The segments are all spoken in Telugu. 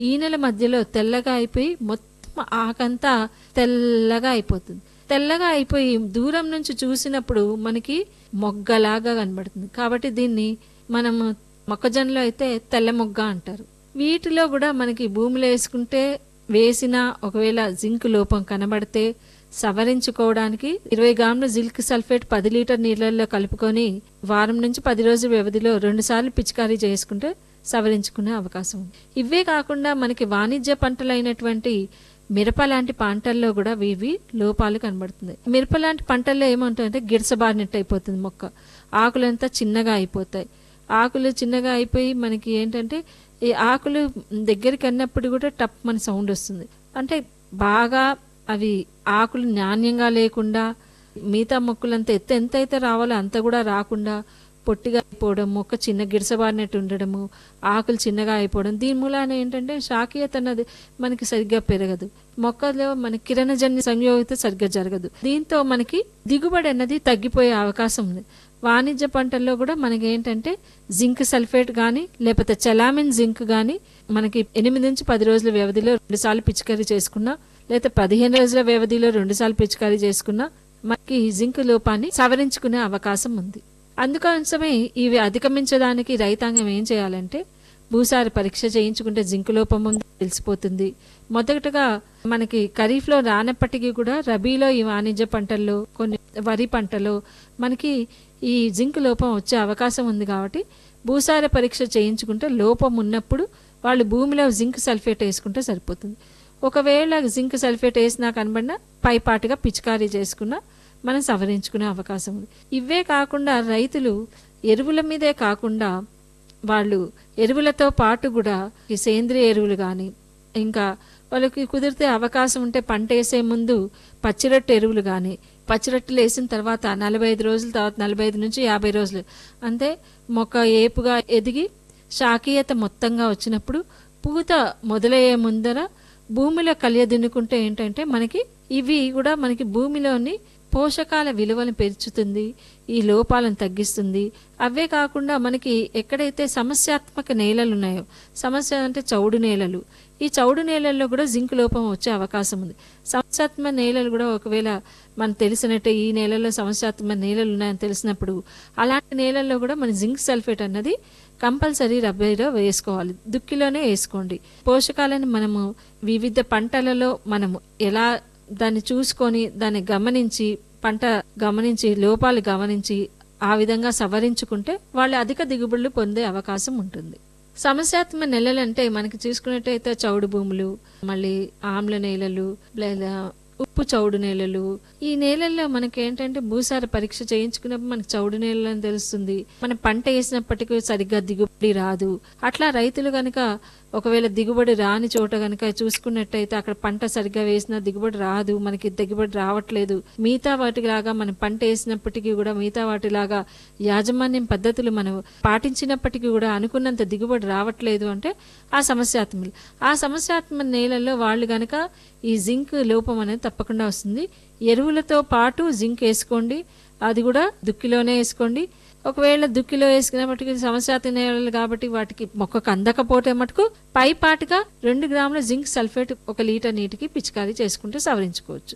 ఈనెల మధ్యలో తెల్లగా అయిపోయి మొత్తం ఆకంతా తెల్లగా అయిపోతుంది తెల్లగా అయిపోయి దూరం నుంచి చూసినప్పుడు మనకి మొగ్గలాగా కనబడుతుంది కాబట్టి దీన్ని మనం మొక్కజొన్నలో అయితే తెల్ల మొగ్గ అంటారు వీటిలో కూడా మనకి భూమిలో వేసుకుంటే వేసిన ఒకవేళ జింక్ లోపం కనబడితే సవరించుకోవడానికి ఇరవై గ్రాముల జింక్ సల్ఫేట్ పది లీటర్ నీళ్ళల్లో కలుపుకొని వారం నుంచి పది రోజుల వ్యవధిలో రెండు సార్లు పిచికారీ చేసుకుంటే సవరించుకునే అవకాశం ఉంది ఇవే కాకుండా మనకి వాణిజ్య పంటలైనటువంటి మిరప లాంటి పంటల్లో కూడా ఇవి లోపాలు కనబడుతుంది మిరప లాంటి పంటల్లో ఏమంటుందంటే గిడసబారినట్టు అయిపోతుంది మొక్క ఆకులంతా చిన్నగా అయిపోతాయి ఆకులు చిన్నగా అయిపోయి మనకి ఏంటంటే ఈ ఆకులు దగ్గరికి అన్నప్పుడు కూడా టప్ మన సౌండ్ వస్తుంది అంటే బాగా అవి ఆకులు నాణ్యంగా లేకుండా మిగతా మొక్కలంతా ఎత్తు ఎంత అయితే రావాలో అంత కూడా రాకుండా పొట్టిగా అయిపోవడం మొక్క చిన్న గిడసబారినట్టు ఉండడము ఆకులు చిన్నగా అయిపోవడం దీని మూలాన ఏంటంటే శాఖీయత అన్నది మనకి సరిగ్గా పెరగదు మొక్కలో మన కిరణజన్య సంయోగిత సరిగ్గా జరగదు దీంతో మనకి దిగుబడి అన్నది తగ్గిపోయే అవకాశం ఉంది వాణిజ్య పంటల్లో కూడా మనకి ఏంటంటే జింక్ సల్ఫేట్ కానీ లేకపోతే చలామిన్ జింక్ కానీ మనకి ఎనిమిది నుంచి పది రోజుల వ్యవధిలో రెండుసార్లు పిచికారీ చేసుకున్నా లేకపోతే పదిహేను రోజుల వ్యవధిలో రెండుసార్లు పిచికారీ చేసుకున్నా మనకి జింక్ లోపాన్ని సవరించుకునే అవకాశం ఉంది అందుకోసమే ఇవి అధిగమించడానికి రైతాంగం ఏం చేయాలంటే భూసార పరీక్ష చేయించుకుంటే జింక్ లోపం ఉందో తెలిసిపోతుంది మొదటగా మనకి ఖరీఫ్లో రానప్పటికీ కూడా రబీలో ఈ వాణిజ్య పంటల్లో కొన్ని వరి పంటలో మనకి ఈ జింక్ లోపం వచ్చే అవకాశం ఉంది కాబట్టి భూసార పరీక్ష చేయించుకుంటే లోపం ఉన్నప్పుడు వాళ్ళు భూమిలో జింక్ సల్ఫేట్ వేసుకుంటే సరిపోతుంది ఒకవేళ జింక్ సల్ఫేట్ వేసినా కనబడినా పైపాటుగా పిచికారీ చేసుకున్నా మనం సవరించుకునే అవకాశం ఉంది ఇవే కాకుండా రైతులు ఎరువుల మీదే కాకుండా వాళ్ళు ఎరువులతో పాటు కూడా ఈ సేంద్రియ ఎరువులు కానీ ఇంకా వాళ్ళకి కుదిరితే అవకాశం ఉంటే పంట వేసే ముందు పచ్చిరొట్టు ఎరువులు కానీ పచ్చిరొట్టులు వేసిన తర్వాత నలభై ఐదు రోజుల తర్వాత నలభై ఐదు నుంచి యాభై రోజులు అంతే మొక్క ఏపుగా ఎదిగి శాకీయత మొత్తంగా వచ్చినప్పుడు పూత మొదలయ్యే ముందర భూమిలో కలియదిన్నుకుంటే ఏంటంటే మనకి ఇవి కూడా మనకి భూమిలోని పోషకాల విలువను పెంచుతుంది ఈ లోపాలను తగ్గిస్తుంది అవే కాకుండా మనకి ఎక్కడైతే సమస్యాత్మక నేలలు ఉన్నాయో సమస్య అంటే చౌడు నేలలు ఈ చౌడు నేలల్లో కూడా జింక్ లోపం వచ్చే అవకాశం ఉంది సమస్యాత్మక నేలలు కూడా ఒకవేళ మనకు తెలిసినట్టే ఈ నేలల్లో సమస్యాత్మక నేలలు ఉన్నాయని తెలిసినప్పుడు అలాంటి నేలల్లో కూడా మన జింక్ సల్ఫేట్ అన్నది కంపల్సరీ రబ్బీలో వేసుకోవాలి దుక్కిలోనే వేసుకోండి పోషకాలను మనము వివిధ పంటలలో మనము ఎలా దాన్ని చూసుకొని దాన్ని గమనించి పంట గమనించి లోపాలు గమనించి ఆ విధంగా సవరించుకుంటే వాళ్ళు అధిక దిగుబడులు పొందే అవకాశం ఉంటుంది సమస్యాత్మక నెలలంటే మనకి చూసుకున్నట్టయితే చౌడు భూములు మళ్ళీ ఆమ్ల నేలలు లేదా ఉప్పు చౌడు నేలలు ఈ నేలల్లో మనకి ఏంటంటే భూసార పరీక్ష చేయించుకున్నప్పుడు మనకి చౌడు నేలలు అని తెలుస్తుంది మన పంట వేసినప్పటికీ సరిగ్గా దిగుబడి రాదు అట్లా రైతులు గనక ఒకవేళ దిగుబడి రాని చోట గనక చూసుకున్నట్టయితే అక్కడ పంట సరిగ్గా వేసినా దిగుబడి రాదు మనకి దిగుబడి రావట్లేదు మిగతా వాటిలాగా మనం పంట వేసినప్పటికీ కూడా మిగతా వాటిలాగా యాజమాన్యం పద్ధతులు మనం పాటించినప్పటికీ కూడా అనుకున్నంత దిగుబడి రావట్లేదు అంటే ఆ సమస్యాత్మలు ఆ సమస్యాత్మక నేలల్లో వాళ్ళు గనక ఈ జింక్ లోపం అనేది తప్పకుండా వస్తుంది ఎరువులతో పాటు జింక్ వేసుకోండి అది కూడా దుక్కిలోనే వేసుకోండి ఒకవేళ దుక్కిలో వేసుకున్నప్పటికీ సమస్యాత్మక నేలలు కాబట్టి వాటికి మొక్కకు అందకపోతే మటుకు పైపాటుగా రెండు గ్రాముల జింక్ సల్ఫేట్ ఒక లీటర్ నీటికి పిచికారీ చేసుకుంటే సవరించుకోవచ్చు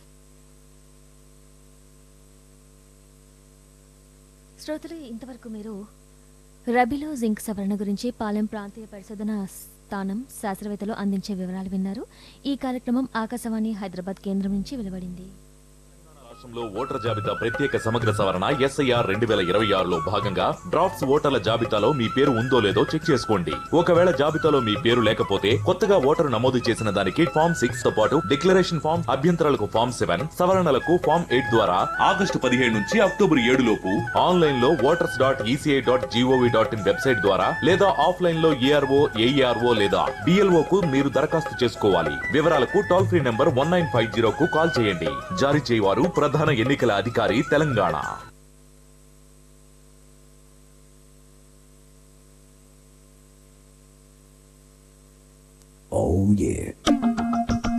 శ్రోతలు ఇంతవరకు మీరు రబీలో జింక్ సవరణ గురించి పాలెం ప్రాంతీయ పరిశోధన స్థానం శాస్త్రవేత్తలు అందించే వివరాలు విన్నారు ఈ కార్యక్రమం ఆకాశవాణి హైదరాబాద్ కేంద్రం నుంచి వెలువడింది రాష్ట్రంలో ఓటర్ జాబితా ప్రత్యేక సమగ్ర సవరణ ఎస్ఐఆర్ రెండు వేల ఇరవై ఆరులో భాగంగా డ్రాఫ్ట్స్ ఓటర్ల జాబితాలో మీ పేరు ఉందో లేదో చెక్ చేసుకోండి ఒకవేళ జాబితాలో మీ పేరు లేకపోతే కొత్తగా ఓటరు నమోదు చేసిన దానికి ఫామ్ సిక్స్ తో పాటు డిక్లరేషన్ ఫామ్ అభ్యంతరాలకు ఫామ్ సెవెన్ సవరణలకు ఫామ్ ఎయిట్ ద్వారా ఆగస్టు పదిహేడు నుంచి అక్టోబర్ ఏడు లోపు ఆన్లైన్ లో voters dot ECI dot GOV dot in website ద్వారా లేదా ఆఫ్లైన్ లో ఏఆర్ఓ ఏఈఆర్ఓ లేదా బిఎల్ఓ కు మీరు దరఖాస్తు చేసుకోవాలి వివరాలకు toll free number one nine five zero కు కాల్ చేయండి జారీ చేయవారు ప్రధాన ఎన్నికల అధికారి తెలంగాణ Oh yeah.